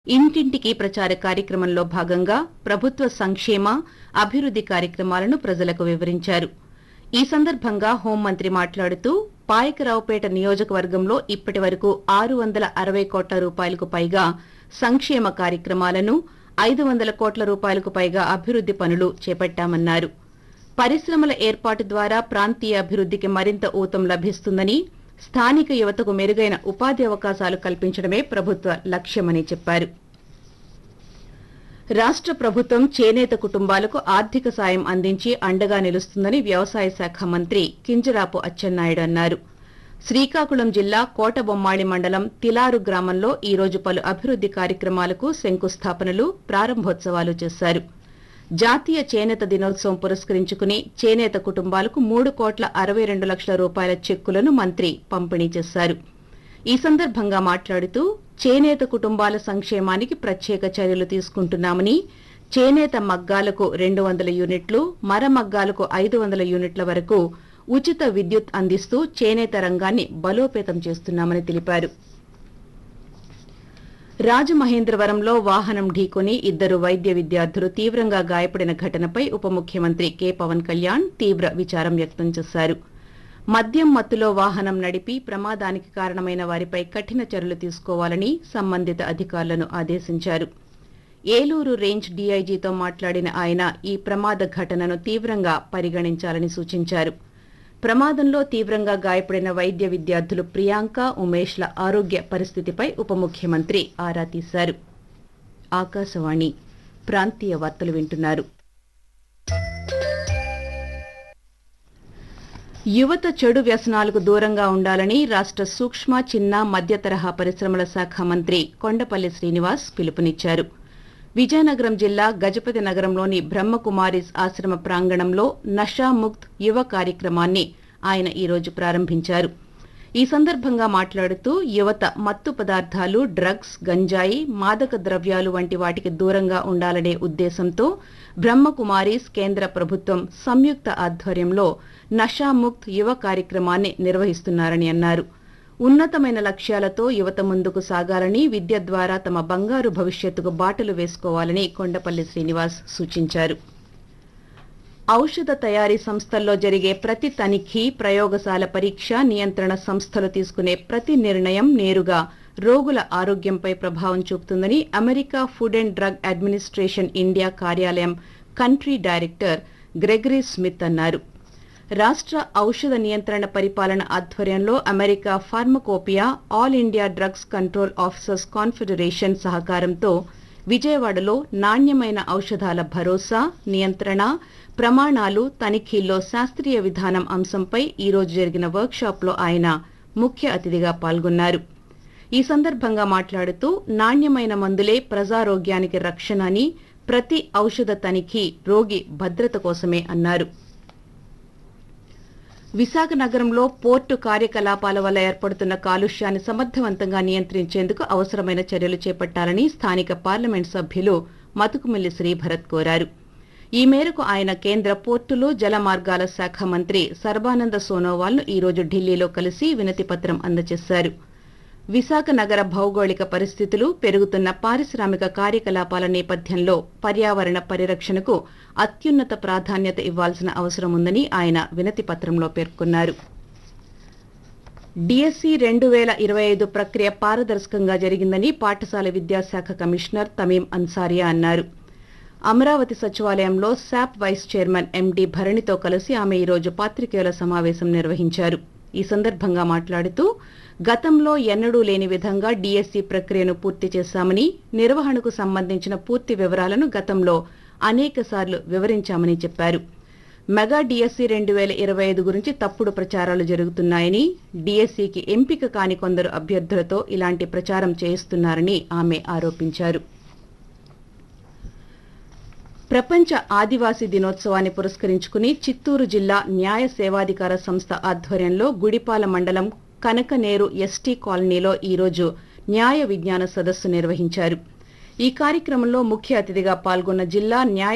ఇంటింటికి ప్రచార కార్యక్రమంలో భాగంగా ప్రభుత్వ సంక్షేమ అభివృద్ది కార్యక్రమాలను ప్రజలకు వివరించారు ఈ సందర్భంగా హోంమంత్రి మాట్లాడుతూ పాయకరావుపేట నియోజకవర్గంలో ఇప్పటి వరకు ఆరు వందల అరవై కోట్ల రూపాయలకు పైగా సంక్షేమ కార్యక్రమాలను ఐదు వందల కోట్ల రూపాయలకు పైగా అభివృద్ది పనులు చేపట్టామన్నారు పరిశ్రమల ఏర్పాటు ద్వారా ప్రాంతీయ అభివృద్దికి మరింత ఊతం లభిస్తుందని స్థానిక యువతకు మెరుగైన ఉపాధి అవకాశాలు కల్పించడమే ప్రభుత్వ లక్ష్యమని చెప్పారు రాష్ట ప్రభుత్వం చేనేత కుటుంబాలకు ఆర్థిక సాయం అందించి అండగా నిలుస్తుందని వ్యవసాయ శాఖ మంత్రి కింజరాపు అచ్చెన్నాయుడు అన్నారు శ్రీకాకుళం జిల్లా కోటబొమ్మాళి మండలం తిలారు గ్రామంలో ఈ రోజు పలు అభివృద్ది కార్యక్రమాలకు శంకుస్థాపనలు ప్రారంభోత్సవాలు చేశారు జాతీయ చేనేత దినోత్సవం పురస్కరించుకుని చేనేత కుటుంబాలకు మూడు కోట్ల అరవై రెండు లక్షల రూపాయల చెక్కులను మంత్రి పంపిణీ చేశారు ఈ సందర్భంగా మాట్లాడుతూ చేనేత కుటుంబాల సంక్షేమానికి ప్రత్యేక చర్యలు తీసుకుంటున్నామని చేనేత మగ్గాలకు రెండు వందల యూనిట్లు మర మగ్గాలకు ఐదు వందల యూనిట్ల వరకు ఉచిత విద్యుత్ అందిస్తూ చేనేత రంగాన్ని బలోపేతం చేస్తున్నామని తెలిపారు రాజమహేంద్రవరంలో వాహనం ఢీకొని ఇద్దరు వైద్య విద్యార్థులు తీవ్రంగా గాయపడిన ఘటనపై ఉప ముఖ్యమంత్రి కె పవన్ కళ్యాణ్ తీవ్ర విచారం వ్యక్తం చేశారు మద్యం మత్తులో వాహనం నడిపి ప్రమాదానికి కారణమైన వారిపై కఠిన చర్యలు తీసుకోవాలని సంబంధిత అధికారులను ఆదేశించారు ఏలూరు రేంజ్ డీఐజీతో మాట్లాడిన ఆయన ఈ ప్రమాద ఘటనను తీవ్రంగా పరిగణించాలని సూచించారు ప్రమాదంలో తీవ్రంగా గాయపడిన వైద్య విద్యార్థులు ప్రియాంక ఉమేష్ల ఆరోగ్య పరిస్థితిపై ఉప ముఖ్యమంత్రి ఆరా తీశారు ఆకాశవాణి ప్రాంతీయ వార్తలు వింటున్నారు యువత చెడు వ్యసనాలకు దూరంగా ఉండాలని రాష్ట సూక్ష్మ చిన్న మధ్య తరహా పరిశ్రమల శాఖ మంత్రి కొండపల్లి శ్రీనివాస్ పిలుపునిచ్చారు విజయనగరం జిల్లా గజపతి నగరంలోని బ్రహ్మకుమారిస్ ఆశ్రమ ప్రాంగణంలో నషాముక్త్ యువ కార్యక్రమాన్ని ఆయన ఈ రోజు ప్రారంభించారు ఈ సందర్భంగా మాట్లాడుతూ యువత మత్తు పదార్థాలు డ్రగ్స్ గంజాయి మాదక ద్రవ్యాలు వంటి వాటికి దూరంగా ఉండాలనే ఉద్దేశంతో బ్రహ్మకుమారీస్ కేంద్ర ప్రభుత్వం సంయుక్త ఆధ్వర్యంలో నషాముక్త్ యువ కార్యక్రమాన్ని నిర్వహిస్తున్నారని అన్నారు ఉన్నతమైన లక్ష్యాలతో యువత ముందుకు సాగాలని విద్య ద్వారా తమ బంగారు భవిష్యత్తుకు బాటలు వేసుకోవాలని కొండపల్లి శ్రీనివాస్ సూచించారు ఔషధ తయారీ సంస్థల్లో జరిగే ప్రతి తనిఖీ ప్రయోగశాల పరీక్ష నియంత్రణ సంస్థలు తీసుకునే ప్రతి నిర్ణయం నేరుగా రోగుల ఆరోగ్యంపై ప్రభావం చూపుతుందని America food and drug administration India కార్యాలయం కంట్రీ డైరెక్టర్ గ్రెగరీ స్మిత్ అన్నారు రాష్ట్ర ఔషధ నియంత్రణ పరిపాలన ఆధ్వర్యంలో America pharmacopoeia all India drugs control officers confederation సహకారంతో విజయవాడలో నాణ్యమైన ఔషధాల భరోసా నియంత్రణ ప్రమాణాలు తనిఖీల్లో శాస్త్రీయ విధానం అంశంపై ఈ రోజు జరిగిన వర్క్షాప్లో ఆయన ముఖ్య అతిథిగా పాల్గొన్నారు ఈ సందర్భంగా మాట్లాడుతూ నాణ్యమైన మందులే ప్రజారోగ్యానికి రక్షణ అని ప్రతి ఔషధ తనిఖీ రోగి భద్రత కోసమే అన్నారు విశాఖ నగరంలో పోర్టు కార్యకలాపాల వల్ల ఏర్పడుతున్న కాలుష్యాన్ని సమర్థవంతంగా నియంత్రించేందుకు అవసరమైన చర్యలు చేపట్టాలని స్థానిక పార్లమెంట్ సభ్యులు మతుకుమిల్లి శ్రీభరత్ కోరారు ఈ మేరకు ఆయన కేంద్ర పోర్టులు జల మార్గాల శాఖ మంత్రి సర్బానంద సోనోవాల్ను ఈ రోజు ఢిల్లీలో కలిసి వినతి పత్రం అందజేశారు విశాఖ నగర భౌగోళిక పరిస్థితులు పెరుగుతున్న పారిశ్రామిక కార్యకలాపాల నేపథ్యంలో పర్యావరణ పరిరక్షణకు అత్యున్నత ప్రాధాన్యత ఇవ్వాల్సిన అవసరం ఉందని ఆయన వినతి పత్రంలో పేర్కొన్నారు డిఎస్సి రెండు వేల ఇరవై ఐదు ప్రక్రియ పారదర్శకంగా జరిగిందని పాఠశాల విద్యాశాఖ కమిషనర్ తమీం అన్సారియా అన్నారు అమరావతి సచివాలయంలో శాప్ వైస్ చైర్మన్ ఎండి భరణితో కలిసి ఆమె ఈరోజు పాత్రికేయుల సమావేశం నిర్వహించారు ఈ సందర్భంగా మాట్లాడుతూ గతంలో ఎన్నడూ లేని విధంగా డీఎస్సీ ప్రక్రియను పూర్తి చేశామని నిర్వహణకు సంబంధించిన పూర్తి వివరాలను గతంలో అనేక సార్లు వివరించామని చెప్పారు మెగా డీఎస్సీ రెండు వేల ఇరవై ఐదు గురించి తప్పుడు ప్రచారాలు జరుగుతున్నాయని డీఎస్సీకి ఎంపిక కాని కొందరు అభ్యర్థులతో ఇలాంటి ప్రచారం చేయిస్తున్నారని ఆమె ఆరోపించారు ప్రపంచ ఆదివాసీ దినోత్సవాన్ని పురస్కరించుకుని చిత్తూరు జిల్లా న్యాయ సేవాధికార సంస్థ ఆధ్వర్యంలో గుడిపాల మండలం కనకనేరు ఎస్టీ కాలనీలో ఈరోజు న్యాయ విజ్ఞాన సదస్సు నిర్వహించారు ఈ కార్యక్రమంలో ముఖ్య అతిథిగా పాల్గొన్న జిల్లా న్యాయ